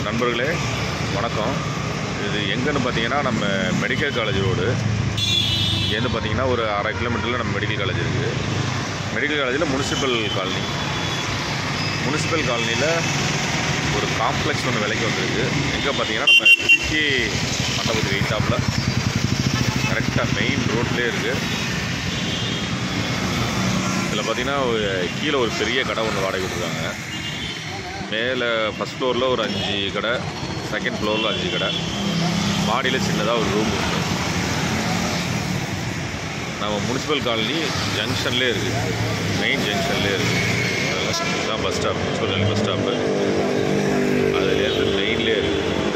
நண்பர்களே வணக்கம் இது எங்கன்னு பார்த்தீங்கன்னா நம்ம மெடிக்கல் காலேஜ் ரோடு இங்கேருந்து பார்த்தீங்கன்னா ஒரு அரை கிலோமீட்டரில் நம்ம மெடிக்கல் காலேஜ் இருக்குது மெடிக்கல் காலேஜில் முனிசிபல் காலனி முனிசிபல் காலனியில் ஒரு காம்ப்ளெக்ஸ் ஒன்று விலைக்கு வந்திருக்கு எங்கே பார்த்தீங்கன்னா நம்ம பிகே மண்டபத்துக்கு எயிட்டாப்பில் கரெக்டாக மெயின் ரோட்லேயே இருக்குது இதில் பார்த்தீங்கன்னா ஒரு கீழே ஒரு பெரிய கடை ஒன்று வாடகை கொடுத்துருக்காங்க மேலே ஃபஸ்ட் ஃப்ளோரில் ஒரு அஞ்சு கடை செகண்ட் ஃப்ளோரில் அஞ்சு கடை மாடியில் சின்னதாக ஒரு ரூம் ஒன்று நம்ம முனிசிபல் காலனி ஜங்ஷன்லேயே இருக்குது மெயின் ஜங்ஷன்லேயே இருக்குது அதுதான் bus stop municipal colony bus stop அதுலேருந்து மெயின்லேயே இருக்குது